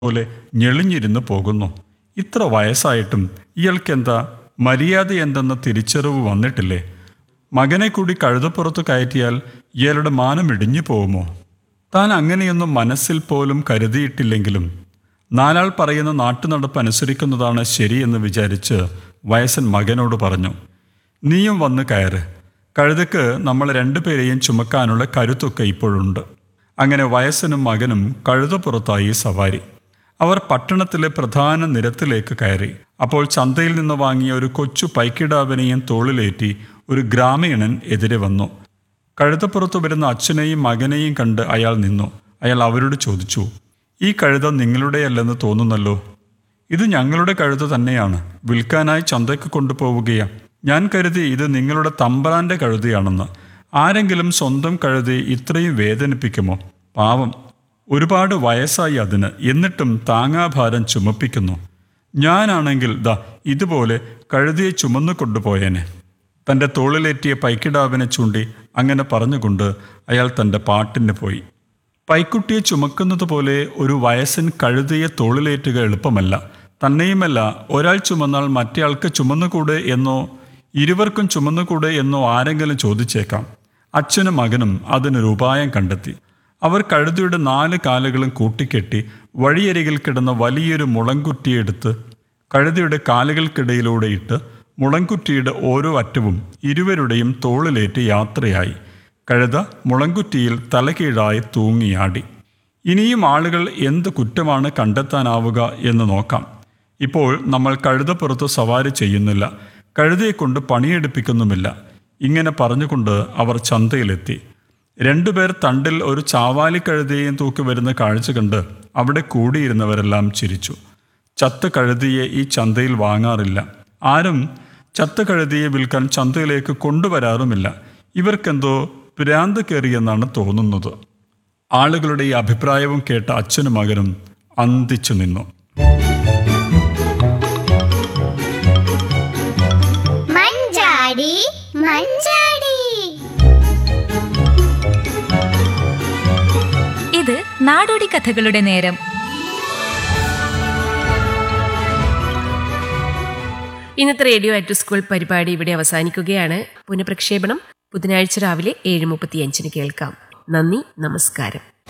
പോലെ ഞെളിഞ്ഞിരുന്ന് പോകുന്നു ഇത്ര വയസ്സായിട്ടും ഇയാൾക്കെന്താ മര്യാദ എന്തെന്ന തിരിച്ചറിവ് വന്നിട്ടില്ലേ മകനെ കൂടി കഴുതപ്പുറത്ത് കയറ്റിയാൽ ഇയാളുടെ മാനം ഇടിഞ്ഞു പോകുമോ താൻ അങ്ങനെയൊന്നും മനസ്സിൽ പോലും കരുതിയിട്ടില്ലെങ്കിലും നാലാൾ പറയുന്ന നാട്ടുനടപ്പ് അനുസരിക്കുന്നതാണ് ശരിയെന്ന് വിചാരിച്ച് വയസ്സൻ മകനോട് പറഞ്ഞു നീയും വന്ന് കയറ് കഴുതക്ക് നമ്മൾ രണ്ടുപേരെയും ചുമക്കാനുള്ള കരുത്തൊക്കെ ഇപ്പോഴുണ്ട് അങ്ങനെ വയസ്സനും മകനും കഴുതപ്പുറത്തായി സവാരി അവർ പട്ടണത്തിലെ പ്രധാന നിരത്തിലേക്ക് കയറി അപ്പോൾ ചന്തയിൽ നിന്ന് വാങ്ങിയ ഒരു കൊച്ചു പൈക്കിടാവിനെയും തോളിലേറ്റി ഒരു ഗ്രാമീണൻ എതിരെ വന്നു കഴുതപ്പുറത്ത് വരുന്ന അച്ഛനെയും മകനെയും കണ്ട് അയാൾ നിന്നു അയാൾ അവരോട് ചോദിച്ചു ഈ കഴുത നിങ്ങളുടെയല്ലെന്ന് തോന്നുന്നല്ലോ ഇത് ഞങ്ങളുടെ കഴുത തന്നെയാണ് വിൽക്കാനായി ചന്തയ്ക്ക് കൊണ്ടുപോവുകയാ ഞാൻ കരുതി ഇത് നിങ്ങളുടെ തമ്പ്രാന്റെ കഴുതയാണെന്ന് ആരെങ്കിലും സ്വന്തം കഴുതി ഇത്രയും വേദനിപ്പിക്കുമോ പാവം ഒരുപാട് വയസ്സായി അതിന് എന്നിട്ടും താങ്ങാഭാരം ചുമപ്പിക്കുന്നു ഞാനാണെങ്കിൽ ദാ ഇതുപോലെ കഴുതിയെ ചുമന്നു കൊണ്ടുപോയേനെ തൻ്റെ തോളിലേറ്റിയ പൈക്കിടാവിനെ ചൂണ്ടി അങ്ങനെ പറഞ്ഞുകൊണ്ട് അയാൾ തൻ്റെ പാട്ടിന് പോയി പൈക്കുട്ടിയെ ചുമക്കുന്നത് പോലെ ഒരു വയസ്സൻ കഴുതിയെ തോളിലേറ്റുക എളുപ്പമല്ല തന്നെയുമല്ല ഒരാൾ ചുമന്നാൽ മറ്റേയാൾക്ക് ചുമന്നുകൂടെ എന്നോ ഇരുവർക്കും ചുമന്നുകൂടെ എന്നോ ആരെങ്കിലും ചോദിച്ചേക്കാം അച്ഛനും മകനും അതിനൊരു ഉപായം കണ്ടെത്തി അവർ കഴുതിയുടെ നാല് കാലുകളും കൂട്ടിക്കെട്ടി വഴിയരികിൽ കിടന്ന വലിയൊരു മുളങ്കുറ്റിയെടുത്ത് കഴുതിയുടെ കാലുകൾക്കിടയിലൂടെ ഇട്ട് മുളങ്കുറ്റിയുടെ ഓരോ അറ്റവും ഇരുവരുടെയും തോളിലേറ്റ് യാത്രയായി കഴുത മുളങ്കുറ്റിയിൽ തലകീഴായി തൂങ്ങിയാടി ഇനിയും ആളുകൾ എന്ത് കുറ്റമാണ് കണ്ടെത്താനാവുക എന്ന് നോക്കാം ഇപ്പോൾ നമ്മൾ കഴുതപ്പുറത്ത് സവാരി ചെയ്യുന്നില്ല കഴുതയെ കൊണ്ട് പണിയെടുപ്പിക്കുന്നുമില്ല ഇങ്ങനെ പറഞ്ഞുകൊണ്ട് അവർ ചന്തയിലെത്തി രണ്ടുപേർ തണ്ടിൽ ഒരു ചാവാലി കഴുതയെയും തൂക്കി വരുന്ന കാഴ്ച കണ്ട് അവിടെ കൂടിയിരുന്നവരെല്ലാം ചിരിച്ചു ചത്ത കഴുതിയെ ഈ ചന്തയിൽ വാങ്ങാറില്ല ആരും ചത്ത കഴുതിയെ വിൽക്കാൻ ചന്തയിലേക്ക് കൊണ്ടുവരാറുമില്ല ഇവർക്കെന്തോ ഭ്രാന്ത് കയറിയെന്നാണ് തോന്നുന്നത് ആളുകളുടെ ഈ അഭിപ്രായവും കേട്ട അച്ഛനും മകനും അന്തിച്ചു നിന്നു മഞ്ചാടി മഞ്ചാടി ഇത് നാടോടി കഥകളുടെ നേരം ഇന്നത്തെ റേഡിയോ അറ്റ് സ്കൂൾ പരിപാടി ഇവിടെ അവസാനിക്കുകയാണ് പുനഃപ്രക്ഷേപണം ബുധനാഴ്ച രാവിലെ ഏഴ് മുപ്പത്തിയഞ്ചിന് കേൾക്കാം നന്ദി നമസ്കാരം